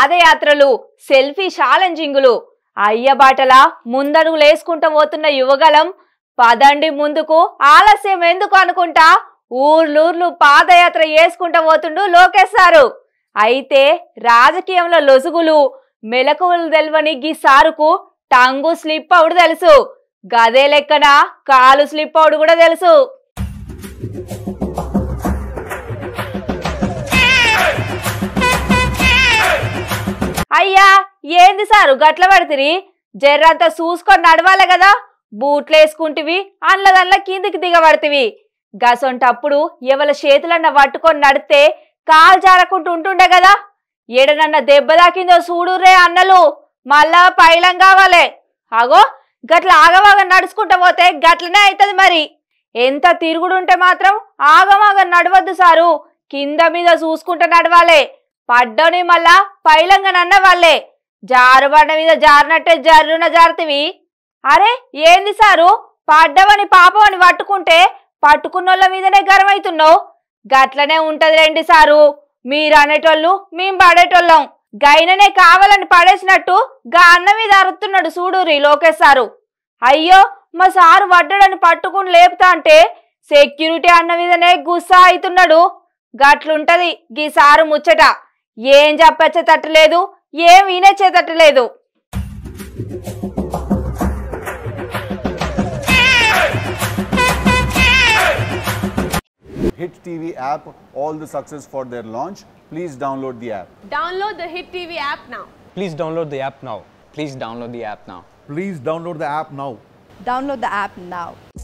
పాదయాత్రలు సెల్ఫీ ఛాలెంజింగులు అయ్యబాటల ముందడుగులేసుకుంటూ పోతున్న యువగలం పదండి ముందుకు ఆలస్యం ఎందుకు అనుకుంటా ఊర్లూర్లు పాదయాత్ర చేసుకుంటూ పోతుండు లోకేష్ సారు అయితే రాజకీయంలో లొసుగులు మెలకువలు తెలవని గీ సారుకు టంగు స్లిప్ అవుడు తెలుసు గదే లెక్కన కాలు స్లిప్ అవుడు కూడా తెలుసు అయ్యా ఏంది సారు గట్ల పడితిరి జర్రంతా చూసుకొని నడవాలి కదా బూట్లు వేసుకుంటివి అండ్లదల్లా కిందికి దిగబడితివి గసొంటప్పుడు ఎవల చేతులన్న పట్టుకొని నడితే కాలు జారకుంటూ ఉంటుండే కదా ఎడనన్న దెబ్బ దాకిందో చూడురే అన్నలు మళ్ళా పైలం కావాలే అగో గట్ల ఆగమాగ నడుచుకుంటా పోతే గట్లనే అవుతుంది మరి ఎంత తిరుగుడుంటే మాత్రం ఆగమాగ నడవద్దు సారు కింద మీద చూసుకుంటూ నడవాలే పడ్డని మళ్ళా పైలంగా నన్న వాళ్ళే జారు బండ మీద జారినట్టే జర్రున జారుతివి అరే ఏంది సారు పడ్డవని పాపమని పట్టుకుంటే పట్టుకున్నోళ్ళ మీదనే గరమైతున్నావు గట్లనే ఉంటది రండి సారు మీరు అనేటోళ్ళు మేం పడేటోళ్ళం గైననే కావాలని పడేసినట్టు గా అన్న మీద అరుతున్నాడు చూడురి లోకేష్ సారు అయ్యో మా సారు వడ్డడని పట్టుకుని లేపుతా అంటే సెక్యూరిటీ అన్న మీదనే గుస్సా అవుతున్నాడు గట్లుంటది గీ సారు ముచ్చట ఏం చెప్పచ్చేటట్టు ఏం వినేచ్చేటట్టు లేదు Hit TV app all the success for their launch. Please download the app. Download the Hit TV app now. Please download the app now. Please download the app now. Please download the app now. Download the app now.